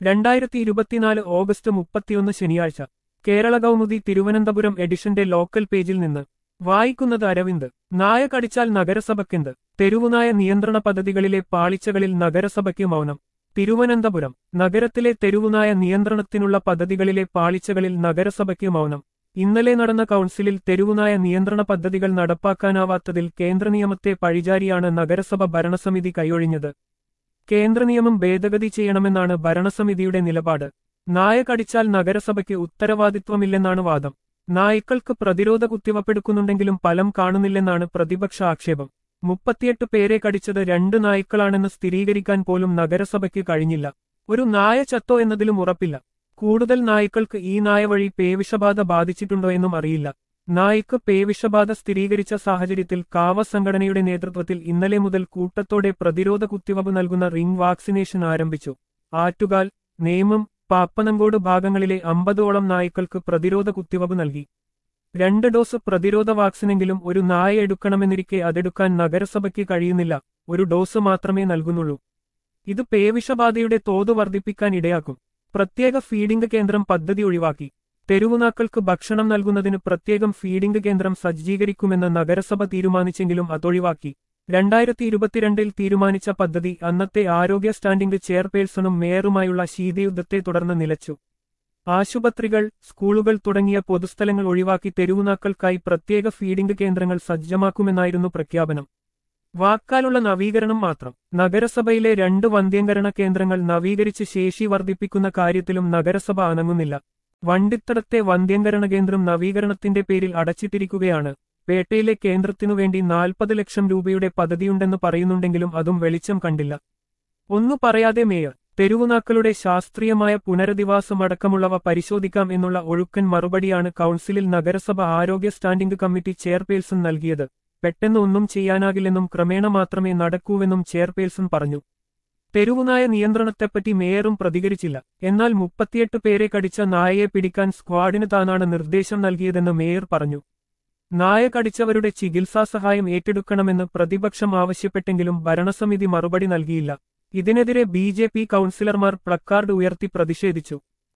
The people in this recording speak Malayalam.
രണ്ടായിരത്തി ഇരുപത്തിനാല് ഓഗസ്റ്റ് മുപ്പത്തിയൊന്ന് ശനിയാഴ്ച കേരള കൗമുദി തിരുവനന്തപുരം എഡിഷന്റെ ലോക്കൽ പേജിൽ നിന്ന് വായിക്കുന്നത് അരവിന്ദ് നായ കടിച്ചാൽ നഗരസഭയ്ക്കെന്ത് തെരുവുനായ നിയന്ത്രണ പദ്ധതികളിലെ പാളിച്ചകളിൽ നഗരസഭയ്ക്ക് മൗനം തിരുവനന്തപുരം നഗരത്തിലെ തെരുവുനായ നിയന്ത്രണത്തിനുള്ള പദ്ധതികളിലെ പാളിച്ചകളിൽ നഗരസഭയ്ക്ക് മൗനം ഇന്നലെ നടന്ന കൗൺസിലിൽ തെരുവുനായ നിയന്ത്രണ പദ്ധതികൾ നടപ്പാക്കാനാവാത്തതിൽ കേന്ദ്ര നിയമത്തെ പഴിചാരിയാണ് നഗരസഭ ഭരണസമിതി കൈയൊഴിഞ്ഞത് കേന്ദ്ര നിയമം ഭേദഗതി ചെയ്യണമെന്നാണ് ഭരണസമിതിയുടെ നിലപാട് നായ കടിച്ചാൽ നഗരസഭയ്ക്ക് ഉത്തരവാദിത്വമില്ലെന്നാണ് വാദം നായ്ക്കൾക്ക് പ്രതിരോധ കുത്തിവപ്പെടുക്കുന്നുണ്ടെങ്കിലും ഫലം കാണുന്നില്ലെന്നാണ് പ്രതിപക്ഷ ആക്ഷേപം മുപ്പത്തിയെട്ട് പേരെ കടിച്ചത് രണ്ട് നായ്ക്കളാണെന്ന് സ്ഥിരീകരിക്കാൻ പോലും നഗരസഭയ്ക്ക് കഴിഞ്ഞില്ല ഒരു നായ ചത്തോ എന്നതിലും ഉറപ്പില്ല കൂടുതൽ നായ്ക്കൾക്ക് ഈ നായ വഴി പേവിഷബാധ ബാധിച്ചിട്ടുണ്ടോ എന്നും അറിയില്ല നായ്ക്ക് പേവിഷബാധ സ്ഥിരീകരിച്ച സാഹചര്യത്തിൽ കാവ സംഘടനയുടെ നേതൃത്വത്തിൽ ഇന്നലെ മുതൽ കൂട്ടത്തോടെ പ്രതിരോധ കുത്തിവയ്പ് നൽകുന്ന റിംഗ് വാക്സിനേഷൻ ആരംഭിച്ചു ആറ്റുകാൽ നേമം പാപ്പനങ്കോട് ഭാഗങ്ങളിലെ അമ്പതോളം നായ്ക്കൾക്ക് പ്രതിരോധ കുത്തിവയ്പ് നൽകി രണ്ട് ഡോസ് പ്രതിരോധ വാക്സിനെങ്കിലും ഒരു നായ എടുക്കണമെന്നിരിക്കെ അതെടുക്കാൻ നഗരസഭയ്ക്ക് കഴിയുന്നില്ല ഒരു ഡോസ് മാത്രമേ നൽകുന്നുള്ളൂ ഇത് പേവിഷബാധയുടെ തോത് വർദ്ധിപ്പിക്കാൻ ഇടയാക്കും പ്രത്യേക ഫീഡിംഗ് കേന്ദ്രം പദ്ധതി ഒഴിവാക്കി തെരുവുനാക്കൾക്ക് ഭക്ഷണം നൽകുന്നതിന് പ്രത്യേകം ഫീഡിംഗ് കേന്ദ്രം സജ്ജീകരിക്കുമെന്ന് നഗരസഭ തീരുമാനിച്ചെങ്കിലും അതൊഴിവാക്കി രണ്ടായിരത്തി ഇരുപത്തിരണ്ടിൽ തീരുമാനിച്ച പദ്ധതി അന്നത്തെ ആരോഗ്യ സ്റ്റാൻഡിംഗ് ചെയർപേഴ്സണും മേയറുമായുള്ള ശീതയുദ്ധത്തെ തുടർന്ന് നിലച്ചു ആശുപത്രികൾ സ്കൂളുകൾ തുടങ്ങിയ പൊതുസ്ഥലങ്ങൾ ഒഴിവാക്കി തെരുവുനാക്കൾക്കായി പ്രത്യേക ഫീഡിംഗ് കേന്ദ്രങ്ങൾ സജ്ജമാക്കുമെന്നായിരുന്നു പ്രഖ്യാപനം വാക്കാലുള്ള നവീകരണം മാത്രം നഗരസഭയിലെ രണ്ട് വന്ധ്യംകരണ കേന്ദ്രങ്ങൾ നവീകരിച്ച് ശേഷി വർദ്ധിപ്പിക്കുന്ന കാര്യത്തിലും നഗരസഭ അനങ്ങുന്നില്ല വണ്ടിത്തടത്തെ വന്ധ്യംകരണ കേന്ദ്രം നവീകരണത്തിന്റെ പേരിൽ അടച്ചിട്ടിരിക്കുകയാണ് പേട്ടയിലെ കേന്ദ്രത്തിനുവേണ്ടി നാൽപ്പത് ലക്ഷം രൂപയുടെ പദ്ധതിയുണ്ടെന്ന് പറയുന്നുണ്ടെങ്കിലും അതും വെളിച്ചം കണ്ടില്ല ഒന്നു പറയാതെ മേയർ തെരുവുനാക്കളുടെ ശാസ്ത്രീയമായ പുനരധിവാസമടക്കമുള്ളവ പരിശോധിക്കാം എന്നുള്ള ഒഴുക്കൻ മറുപടിയാണ് കൗൺസിലിൽ നഗരസഭ ആരോഗ്യ സ്റ്റാൻഡിംഗ് കമ്മിറ്റി ചെയർപേഴ്സൺ നൽകിയത് പെട്ടെന്ന് ഒന്നും ചെയ്യാനാകില്ലെന്നും ക്രമേണ മാത്രമേ നടക്കൂവെന്നും ചെയർപേഴ്സൺ പറഞ്ഞു തെരുവുനായ നിയന്ത്രണത്തെപ്പറ്റി മേയറും പ്രതികരിച്ചില്ല എന്നാൽ മുപ്പത്തിയെട്ട് പേരെ കടിച്ച നായയെ പിടിക്കാൻ സ്ക്വാഡിന് താനാണ് നിർദ്ദേശം നൽകിയതെന്ന് മേയർ പറഞ്ഞു നായ കടിച്ചവരുടെ ചികിത്സാ സഹായം ഏറ്റെടുക്കണമെന്ന് പ്രതിപക്ഷം ആവശ്യപ്പെട്ടെങ്കിലും ഭരണസമിതി മറുപടി നൽകിയില്ല ഇതിനെതിരെ ബി ജെ പി കൗൺസിലർമാർ പ്ലക്കാർഡ് ഉയർത്തി പ്രതിഷേധിച്ചു